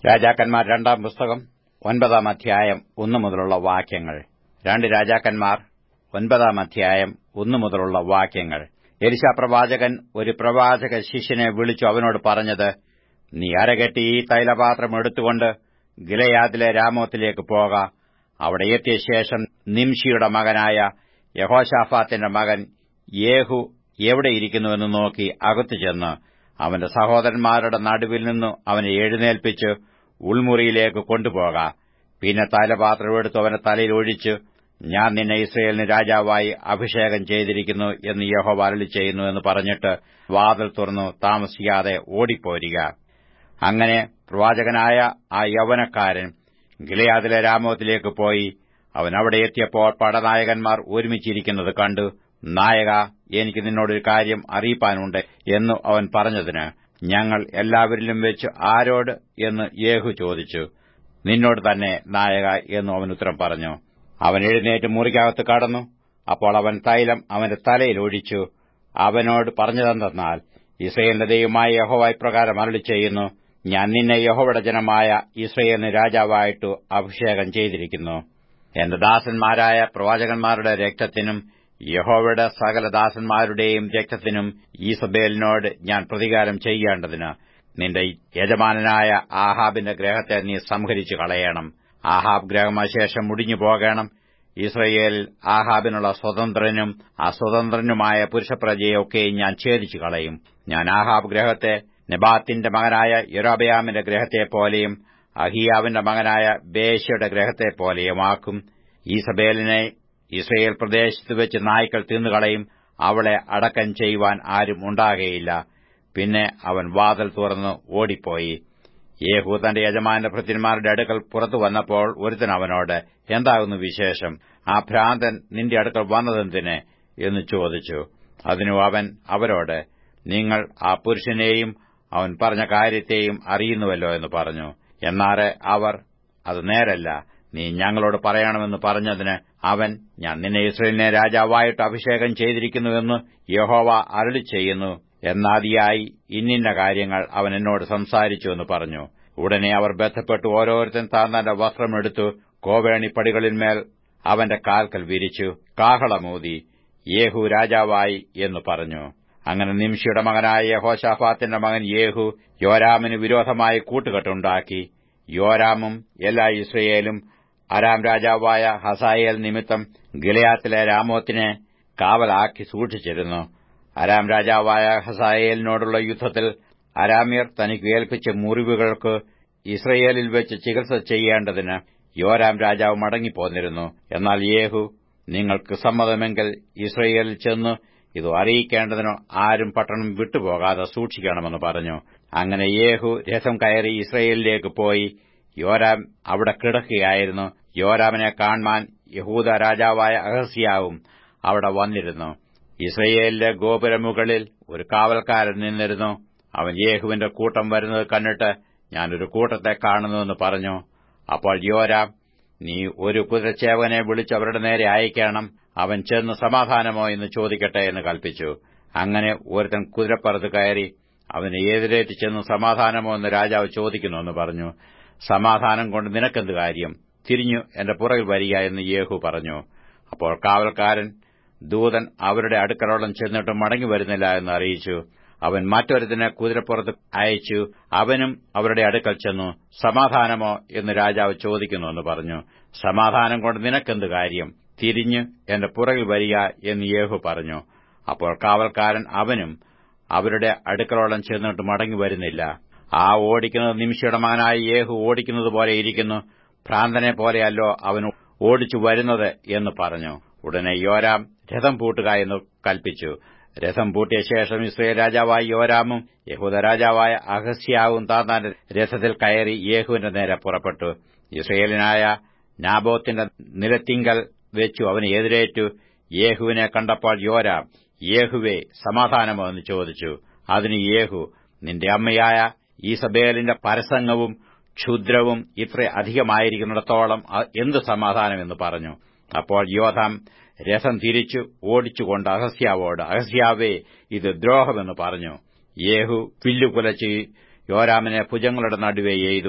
രാജാക്കന്മാർ രണ്ടാം പുസ്തകം ഒൻപതാം അധ്യായം ഒന്നു മുതലുള്ള വാക്യങ്ങൾ രണ്ട് രാജാക്കന്മാർ ഒൻപതാം അധ്യായം ഒന്നു മുതലുള്ള വാക്യങ്ങൾ എലിശാ പ്രവാചകൻ ഒരു പ്രവാചക ശിഷ്യനെ വിളിച്ചു അവനോട് പറഞ്ഞത് നീ അരകെട്ടി ഈ തൈലപാത്രം എടുത്തുകൊണ്ട് ഗിലയാദിലെ രാമോത്തിലേക്ക് പോക അവിടെ എത്തിയ ശേഷം നിംഷിയുടെ മകനായ യഹോശാഫാത്തിന്റെ മകൻ യേഹു എവിടെയിരിക്കുന്നുവെന്ന് നോക്കി അകത്തു ചെന്ന് അവന്റെ സഹോദരന്മാരുടെ നടുവിൽ നിന്നു അവനെ എഴുന്നേൽപ്പിച്ച് ഉൾമുറിയിലേക്ക് കൊണ്ടുപോക പിന്നെ തൈലപാത്രം എടുത്ത് അവന്റെ തലയിൽ ഒഴിച്ച് ഞാൻ നിന്നെ ഇസ്രയേലിന് രാജാവായി അഭിഷേകം ചെയ്തിരിക്കുന്നു എന്ന് യഹോവ അരളി ചെയ്യുന്നു എന്ന് പറഞ്ഞിട്ട് വാതിൽ തുറന്നു താമസിയാതെ ഓടിപ്പോരുക അങ്ങനെ പ്രവാചകനായ ആ യൗവനക്കാരൻ ഗിലയാദിലെ രാമോത്തിലേക്ക് പോയി അവൻ അവിടെ എത്തിയപ്പോൾ പടനായകന്മാർ ഒരുമിച്ചിരിക്കുന്നത് കണ്ടു നായക എനിക്ക് നിന്നോടൊരു കാര്യം അറിയിപ്പാനുണ്ട് എന്ന് അവൻ പറഞ്ഞതിന് ഞങ്ങൾ എല്ലാവരിലും വെച്ച് ആരോട് എന്ന് യേഹു ചോദിച്ചു നിന്നോട് തന്നെ നായക എന്ന് അവൻ ഉത്തരം പറഞ്ഞു അവൻ എഴുന്നേറ്റ് മുറിക്കകത്ത് കടന്നു അപ്പോൾ അവൻ തൈലം അവന്റെ തലയിൽ ഒഴിച്ചു അവനോട് പറഞ്ഞതെന്തെന്നാൽ ഇസ്രയേലിന്റെ ദൈവമായ യഹോവ ഇപ്രകാരം അരളി ചെയ്യുന്നു ഞാൻ നിന്നെ യഹോവയുടെ ജനമായ ഇസ്രയേലിന് രാജാവായിട്ടു അഭിഷേകം ചെയ്തിരിക്കുന്നു എന്റെ ദാസന്മാരായ പ്രവാചകന്മാരുടെ രക്തത്തിനും യഹോവയുടെ സകല ദാസന്മാരുടെയും രക്തത്തിനും ഈസബേലിനോട് ഞാൻ പ്രതികാരം ചെയ്യേണ്ടതിന് നിന്റെ യജമാനനായ ആഹാബിന്റെ ഗ്രഹത്തെ നീ സംഹരിച്ചു കളയണം ആഹാബ് ഗ്രഹമശേഷം മുടിഞ്ഞു പോകണം ഇസ്രയേലിൽ ആഹാബിനുള്ള സ്വതന്ത്രനും അസ്വതന്ത്രനുമായ പുരുഷപ്രജയൊക്കെയും ഞാൻ ഛേദിച്ചു കളയും ഞാൻ ആഹാബ് ഗ്രഹത്തെ നെബാത്തിന്റെ മകനായ യൊരോബയാമിന്റെ ഗ്രഹത്തെപ്പോലെയും അഹിയാവിന്റെ മകനായ ബേശയുടെ ഗ്രഹത്തെപ്പോലെയുമാക്കും ഈസബേലിനെ ഇസ്രയേൽ പ്രദേശത്ത് വെച്ച് നായ്ക്കൾ തിന്നുകളയും അവളെ അടക്കം ചെയ്യുവാൻ ആരും ഉണ്ടാകയില്ല പിന്നെ അവൻ വാതിൽ തുറന്ന് ഓടിപ്പോയി യേഹു തന്റെ യജമാന്റെ ഭൃത്യന്മാരുടെ അടുക്കൽ പുറത്തു വന്നപ്പോൾ ഒരുത്തൻ അവനോട് എന്താകുന്നു വിശേഷം ആ ഭ്രാന്തൻ നിന്റെ അടുക്കൽ വന്നതെന്തിന് എന്ന് ചോദിച്ചു അതിനു അവൻ അവരോട് നിങ്ങൾ ആ പുരുഷനെയും അവൻ പറഞ്ഞ കാര്യത്തെയും അറിയുന്നുവല്ലോ എന്ന് പറഞ്ഞു എന്നാറെ അവർ അത് നേരല്ല നീ ഞങ്ങളോട് പറയണമെന്ന് പറഞ്ഞതിന് അവൻ ഞാൻ നിന്നെ ഇസ്രയേലിനെ രാജാവായിട്ട് അഭിഷേകം ചെയ്തിരിക്കുന്നുവെന്ന് യഹോവ അരളി ചെയ്യുന്നു എന്നാദിയായി ഇന്നിന്ന കാര്യങ്ങൾ അവൻ എന്നോട് സംസാരിച്ചുവെന്ന് പറഞ്ഞു ഉടനെ അവർ ബന്ധപ്പെട്ട് ഓരോരുത്തൻ താൻ തന്റെ വസ്ത്രമെടുത്തു കോവേണിപ്പടികളിന്മേൽ അവന്റെ കാൽക്കൽ വിരിച്ചു കാഹളമൂതി യേഹു രാജാവായി എന്ന് പറഞ്ഞു അങ്ങനെ നിംഷിയുടെ മകനായ യഹോഷാഫാത്തിന്റെ മകൻ യേഹു യോരാമിന് വിരോധമായി കൂട്ടുകെട്ടുണ്ടാക്കി യോരാമും എല്ലാ ഇസ്രയേലും അരാം രാജാവായ ഹസായേൽ നിമിത്തം ഗിലയാത്തിലെ രാമോത്തിനെ കാവലാക്കി സൂക്ഷിച്ചിരുന്നു അരാം രാജാവായ ഹസായേലിനോടുള്ള യുദ്ധത്തിൽ അരാമ്യർ തനിക്ക് ഏൽപ്പിച്ച മുറിവുകൾക്ക് ഇസ്രയേലിൽ വെച്ച് ചികിത്സ ചെയ്യേണ്ടതിന് യോരാം രാജാവ് മടങ്ങിപ്പോന്നിരുന്നു എന്നാൽ യേഹു നിങ്ങൾക്ക് സമ്മതമെങ്കിൽ ഇസ്രയേലിൽ ചെന്ന് ഇത് അറിയിക്കേണ്ടതിനോ ആരും പട്ടണം വിട്ടുപോകാതെ സൂക്ഷിക്കണമെന്ന് പറഞ്ഞു അങ്ങനെ യേഹു രഥം കയറി ഇസ്രയേലിലേക്ക് പോയി യോരാം അവിടെ കിടക്കുകയായിരുന്നു യോരാമിനെ കാണുവാൻ യഹൂദ രാജാവായ അഹസ്യാവും അവിടെ വന്നിരുന്നു ഇസ്രയേലിലെ ഗോപുരമുകളിൽ ഒരു കാവൽക്കാരൻ നിന്നിരുന്നു അവൻ യേഹുവിന്റെ കൂട്ടം വരുന്നത് കണ്ടിട്ട് ഞാനൊരു കൂട്ടത്തെ കാണുന്നുവെന്ന് പറഞ്ഞു അപ്പോൾ യോരാം നീ ഒരു കുതിരച്ചേവനെ വിളിച്ച് അവരുടെ നേരെ അയക്കണം അവൻ ചെന്ന് സമാധാനമോ എന്ന് ചോദിക്കട്ടെ എന്ന് കൽപ്പിച്ചു അങ്ങനെ ഒരുത്തൻ കുതിരപ്പുറത്ത് കയറി അവന് എതിരേറ്റ് ചെന്ന് സമാധാനമോ എന്ന് രാജാവ് ചോദിക്കുന്നുവെന്ന് പറഞ്ഞു സമാധാനം കൊണ്ട് നിനക്കെന്ത് കാര്യം തിരിഞ്ഞു എന്റെ പുറകിൽ വരിക എന്ന് യേഹു പറഞ്ഞു അപ്പോൾ കാവൽക്കാരൻ ദൂതൻ അവരുടെ അടുക്കളോളം ചെന്നിട്ട് മടങ്ങി വരുന്നില്ല എന്ന് അറിയിച്ചു അവൻ മറ്റൊരുത്തിനെ കുതിരപ്പുറത്ത് അയച്ചു അവനും അവരുടെ അടുക്കൽ ചെന്നു സമാധാനമോ എന്ന് രാജാവ് ചോദിക്കുന്നുവെന്ന് പറഞ്ഞു സമാധാനം കൊണ്ട് നിനക്കെന്ത് കാര്യം തിരിഞ്ഞ് എന്റെ പുറകിൽ വരിക എന്ന് യേഹു പറഞ്ഞു അപ്പോൾ കാവൽക്കാരൻ അവനും അവരുടെ അടുക്കളോളം ചെന്നിട്ട് മടങ്ങി വരുന്നില്ല ആ ഓടിക്കുന്നത് നിമിഷയുടെ മകനായ യേഹു ഓടിക്കുന്നത് പോലെ ഇരിക്കുന്നു ഭ്രാന്തനെ പോലെയല്ലോ അവൻ ഓടിച്ചു വരുന്നത് എന്ന് പറഞ്ഞു ഉടനെ യോരാം രഥം പൂട്ടുക എന്ന് കൽപ്പിച്ചു രഥം പൂട്ടിയ ശേഷം ഇസ്രയേൽ രാജാവായ യോരാമും യഹൂദ രാജാവായ അഹസ്യാവും താന്താന്റെ രഥത്തിൽ കയറി യേഹുവിന്റെ നേരെ പുറപ്പെട്ടു ഇസ്രയേലിനായ നാബോത്തിന്റെ നിലത്തിങ്കൽ വെച്ചു അവന് എതിരേറ്റു യേഹുവിനെ കണ്ടപ്പോൾ യോരാം യേഹുവെ സമാധാനമോ എന്ന് ചോദിച്ചു അതിന് യേഹു നിന്റെ അമ്മയായ ഈസബേലിന്റെ പരസംഗവും ക്ഷുദ്രവും ഇത്ര അധികമായിരിക്കുന്നിടത്തോളം എന്ത് സമാധാനമെന്ന് പറഞ്ഞു അപ്പോൾ യോധാം രഥം തിരിച്ചു ഓടിച്ചുകൊണ്ട് അഹസ്യാവോട് അഹസ്യാവേ ഇത് ദ്രോഹമെന്ന് പറഞ്ഞു യേഹു വില്ലുകുലച്ച് യോരാമിനെ ഭുജങ്ങളുടെ നടുവെ എയ്തു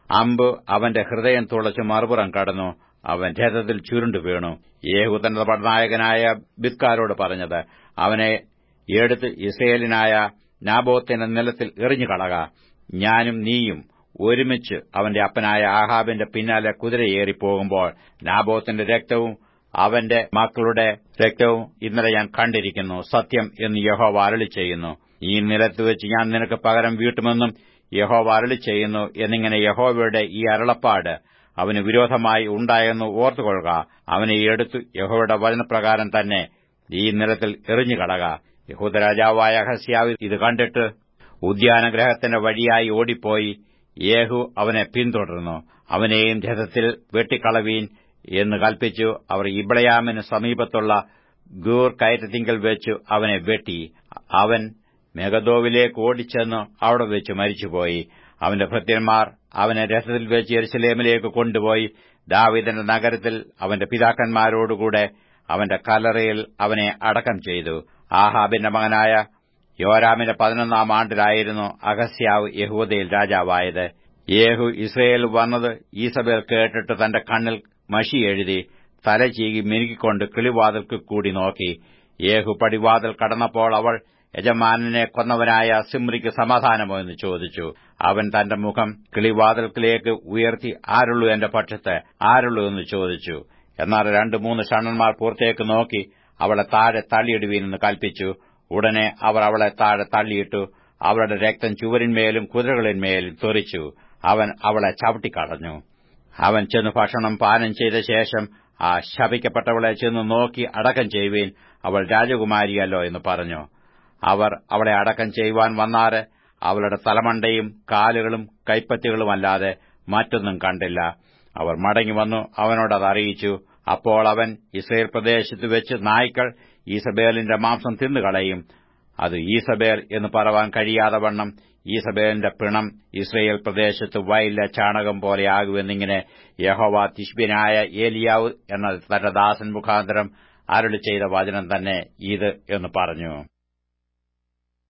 അമ്പ് അവന്റെ ഹൃദയം തുളച്ച് മറുപുറം കടന്നു അവൻ രഥത്തിൽ ചുരുണ്ടു വീണു യേഹു തന്റെ പടനായകനായ ബിത്കാരോട് പറഞ്ഞത് അവനെ എടുത്ത് ഇസ്രയേലിനായ നാബോത്തിന്റെ നിലത്തിൽ എറിഞ്ഞു കളക ഞാനും നീയും ഒരുമിച്ച് അവന്റെ അപ്പനായ ആഹാബിന്റെ പിന്നാലെ കുതിരയേറി പോകുമ്പോൾ നാബോത്തിന്റെ രക്തവും അവന്റെ മക്കളുടെ രക്തവും ഇന്നലെ ഞാൻ കണ്ടിരിക്കുന്നു സത്യം എന്ന് യഹോവ അരളി ചെയ്യുന്നു ഈ നിലത്ത് വെച്ച് ഞാൻ നിനക്ക് പകരം വീട്ടുമെന്നും യഹോവ അരളി ചെയ്യുന്നു എന്നിങ്ങനെ യഹോവയുടെ ഈ അരുളപ്പാട് അവന് വിരോധമായി ഉണ്ടായെന്ന് ഓർത്തുകൊള്ളുക അവനെ എടുത്തു യഹോവയുടെ വചനപ്രകാരം തന്നെ ഈ നിലത്തിൽ എറിഞ്ഞു കളക യഹൂദരാജാവായ ഹസ്യാവ് ഇത് കണ്ടിട്ട് ഉദ്യാനഗ്രഹത്തിന്റെ വഴിയായി ഓടിപ്പോയി യേഹു അവനെ പിന്തുടർന്നു അവനെയും രഥത്തിൽ വെട്ടിക്കളവീൻ എന്ന് കൽപ്പിച്ചു അവർ ഇബ്ളയാമിന് സമീപത്തുള്ള ഗൂർ കയറ്റത്തിങ്കൽ വെച്ചു അവനെ വെട്ടി അവൻ മെഗദോവിലേക്ക് ഓടിച്ചെന്ന് അവിടെ വെച്ച് മരിച്ചുപോയി അവന്റെ ഭൃത്യന്മാർ അവനെ രഥത്തിൽ വെച്ച് എരുസലേമിലേക്ക് കൊണ്ടുപോയി ദാവിദന്റെ നഗരത്തിൽ അവന്റെ പിതാക്കന്മാരോടുകൂടെ അവന്റെ കല്ലറയിൽ അവനെ അടക്കം ചെയ്തു ആഹാബിന്റെ മകനായ യോരാമിന്റെ പതിനൊന്നാം ആണ്ടിലായിരുന്നു അഗസ്യാവ് യഹൂദയിൽ രാജാവായത് യേഹു ഇസ്രയേൽ വന്നത് ഈസബേൽ കേട്ടിട്ട് തന്റെ കണ്ണിൽ മഷി എഴുതി തല ചീകി മിനുക്കിക്കൊണ്ട് കിളിവാതിൽക്ക് കൂടി നോക്കി യേഹു പടിവാതിൽ കടന്നപ്പോൾ അവൾ യജമാനനെ കൊന്നവനായ സിമ്രിക്ക് സമാധാനമോ എന്ന് ചോദിച്ചു അവൻ തന്റെ മുഖം കിളിവാതിൽക്കിലേക്ക് ഉയർത്തി ആരുള്ളൂ എന്റെ പക്ഷത്ത് ആരുള്ളൂ എന്ന് ചോദിച്ചു എന്നാൽ രണ്ടു മൂന്ന് ഷണ്ണന്മാർ പുറത്തേക്ക് നോക്കി അവളെ താഴെ തള്ളിയിടുവീനെന്ന് കൽപ്പിച്ചു ഉടനെ അവർ അവളെ താഴെ തള്ളിയിട്ടു അവളുടെ രക്തം ചുവരിന്മേലും കുതിരകളിന്മേലും തെറിച്ചു അവൻ അവളെ ചവിട്ടിക്കളഞ്ഞു അവൻ ചെന്ന് ഭക്ഷണം പാനം ചെയ്ത ശേഷം ആ ശപിക്കപ്പെട്ടവളെ ചെന്ന് നോക്കി അടക്കം ചെയ്യുവീൻ അവൾ രാജകുമാരിയല്ലോ എന്ന് പറഞ്ഞു അവർ അവളെ അടക്കം ചെയ്യുവാൻ വന്നാറ് അവളുടെ തലമണ്ടയും കാലുകളും കൈപ്പത്തികളുമല്ലാതെ മറ്റൊന്നും കണ്ടില്ല അവർ മടങ്ങി വന്നു അവനോടത് അറിയിച്ചു അപ്പോൾ അവൻ ഇസ്രയേൽ പ്രദേശത്ത് വെച്ച് നായ്ക്കൾ ഈസബേലിന്റെ മാംസം തിന്നുകളയും അത് ഈസബേൽ എന്ന് പറവാൻ കഴിയാതെ വണ്ണം ഈസബേലിന്റെ പിണം ഇസ്രയേൽ പ്രദേശത്ത് വയലിലെ ചാണകം പോലെയാകുമെന്നിങ്ങനെ യഹോവ തിഷ്ബിനായ ഏലിയാവ് എന്ന തന്റെ ദാസൻ മുഖാന്തരം അരുളി ചെയ്ത വചനം തന്നെ ഇത് എന്ന് പറഞ്ഞു